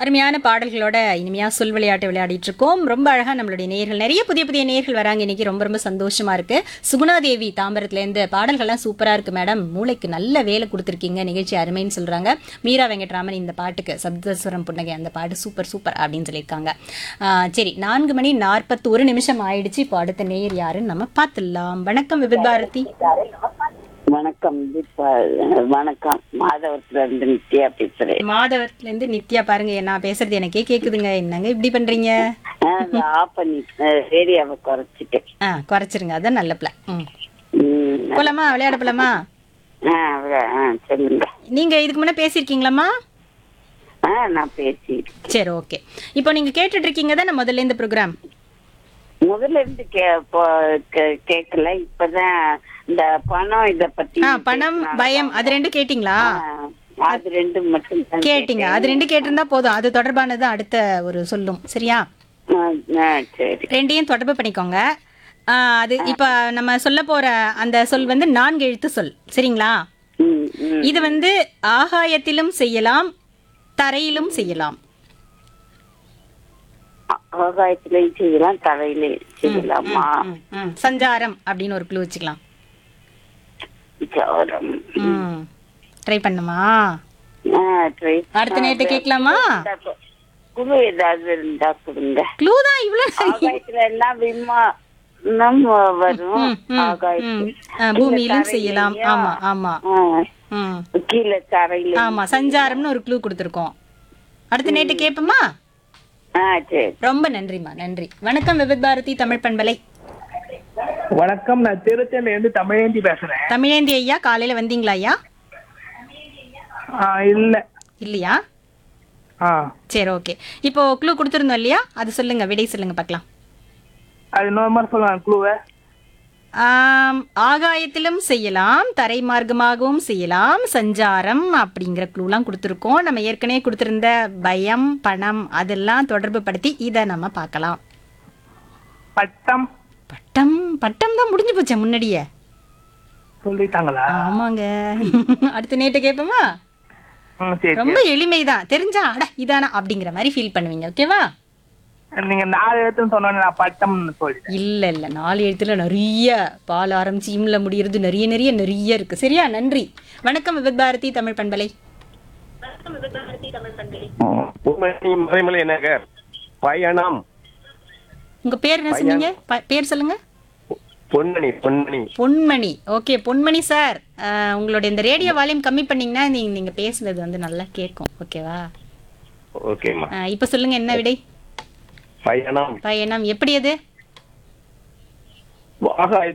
அருமையான பாடல்களோட இனிமையா சொல் விளையாட்டு விளையாடிட்டு இருக்கோம் ரொம்ப அழகா நம்மளுடைய நேர்கள் நிறைய புதிய புதிய நேர்கள் வராங்க இன்னைக்கு ரொம்ப ரொம்ப சந்தோஷமா இருக்கு சுகுணாதேவி தாம்பரத்துல இருந்து பாடல்கள்லாம் சூப்பரா இருக்கு மேடம் மூளைக்கு நல்ல வேலை கொடுத்துருக்கீங்க நிகழ்ச்சி அருமைன்னு சொல்றாங்க மீரா வெங்கட்ராமன் இந்த பாட்டுக்கு சப்தஸ்வரம் புன்னகை அந்த பாட்டு சூப்பர் சூப்பர் அப்படின்னு சொல்லியிருக்காங்க ஆ, சரி நான்கு மணி நாற்பத்தி ஒரு நிமிஷம் ஆயிடுச்சு இப்போ அடுத்த நேயர் யாருன்னு நம்ம பார்த்துடலாம் வணக்கம் விபித் பாரதி வணக்கம் தீபா வணக்கம் மாதவத்துல இருந்து நித்யா பேசுறேன் மாதவத்துல இருந்து நித்யா பாருங்க நான் பேசுறது எனக்கே கேக்குதுங்க என்னங்க இப்படி பண்றீங்க ஆஃப் பண்ணி ரேடியோவை குறைச்சிட்டேன் ஆ குறைச்சிருங்க அதான் நல்ல பிளான் ம் ம், போலாமா விளையாட போலாமா ஆ, அவ- ஆ, சொல்லுங்க நீங்க இதுக்கு முன்ன பேசியிருக்கீங்களாம்மா ஆ நான் பேசி சரி ஓகே இப்போ நீங்க கேட்டுட்டு இருக்கீங்க தானே முதல்ல இந்த ப்ரோக்ராம் முதல்ல இருந்து கே போ- கே- கேட்கல இப்பதான் இந்த பணம் இத பத்தி ஆ பணம் பயம் அது ரெண்டும் கேட்டிங்களா ஆ, அது ரெண்டு மட்டும் தான் கேட்டிங்க அது ரெண்டு கேட்டிருந்தா போதும் அது தொடர்பானது அடுத்த ஒரு சொல்லும் சரியா ஆ, ஆ, சரி ரெண்டையும் தொடர்பு பண்ணிக்கோங்க ஆ, அது இப்ப நம்ம சொல்ல போற அந்த சொல் வந்து நான்கு எழுத்து சொல் சரிங்களா ம், ம். இது வந்து ஆகாயத்திலும் செய்யலாம் தரையிலும் செய்யலாம் ஆகாயத்திலையும் செய்யலாம் தலையிலையும் செய்யலாமா ம், ம். சஞ்சாரம் அப்படின்னு ஒரு க்ளூ வச்சுக்கலாம் ஜோரம் ம் ட்ரை பண்ணுமா ஆ, try. அடுத்த நேரத்தை கேட்கலாமா குழு ஏதாவது இருந்தா கொடுங்க க்ளூ தான் இவ்வளோ ஆகாயத்துல எல்லாம் விமானம் வரும் ம், ம், ம். ஆகாயத்துல ஆ, பூமியிலும் செய்யலாம் ஆமா ஆமா ஆ, ம் கீழே தரையில ஆமா சஞ்சாரம்னு ஒரு க்ளூ கொடுத்துருக்கோம் அடுத்த நேட்டு கேட்போமா ஆ சரி ரொம்ப நன்றிம்மா நன்றி வணக்கம் விபத் பாரதி தமிழ் பண்பலை வணக்கம் நான் திருச்சியில இருந்து தமிழேந்தி பேசுறேன் தமிழேந்தி ஐயா காலையில வந்தீங்களா ஐயா ஆ, இல்ல இல்லையா ஆ சரி ஓகே இப்போ க்ளூ கொடுத்துருந்தோம் இல்லையா அது சொல்லுங்க விடை சொல்லுங்க பார்க்கலாம் அது இன்னொரு மாதிரி சொல்லுவாங்க குழுவை ஆம், ஆகாயத்திலும் செய்யலாம் தரை மார்க்கமாகவும் செய்யலாம் சஞ்சாரம் அப்படிங்கிற க்ளூலாம் கொடுத்துருக்கோம் நம்ம ஏற்கனவே கொடுத்துருந்த பயம் பணம் அதெல்லாம் தொடர்பு படுத்தி இதை நம்ம பார்க்கலாம் பட்டம் பட்டம் பட்டம் தான் முடிஞ்சு போச்சே முன்னாடியே சொல்லிட்டாங்களா ஆமாங்க அடுத்த நேட்டு கேட்போமா ம் சரி ரொம்ப எளிமைதான் தெரிஞ்சா அட இதானா அப்படிங்கிற மாதிரி ஃபீல் பண்ணுவீங்க ஓகேவா நீங்க நாலு எழுத்துன்னு சொன்னோன்னே நான் பட்டம்னு சொல்லிட்டேன் இல்ல இல்ல நாலு எழுத்துல நிறைய பால் ஆரம்பிச்சு இம்ல முடியறது நிறைய நிறைய நிறைய இருக்கு சரியா நன்றி வணக்கம் விபத் பாரதி தமிழ் பண்பலை பூமணி மறைமலை நகர் பயணம் உங்க பேர் என்ன சொன்னீங்க ப- பேர் சொல்லுங்க பொன்மணி பொன்மணி பொன்மணி ஓகே பொன்மணி சார் அஹ், உங்களுடைய இந்த ரேடியோ வால்யூம் கம்மி பண்ணீங்கன்னா நீங்க நீங்க பேசுனது வந்து நல்லா கேட்கும் ஓகேவா ஓகேம்மா அஹ், இப்ப சொல்லுங்க என்ன விடை பயணம் பயணம் எப்படி அது ஆகாய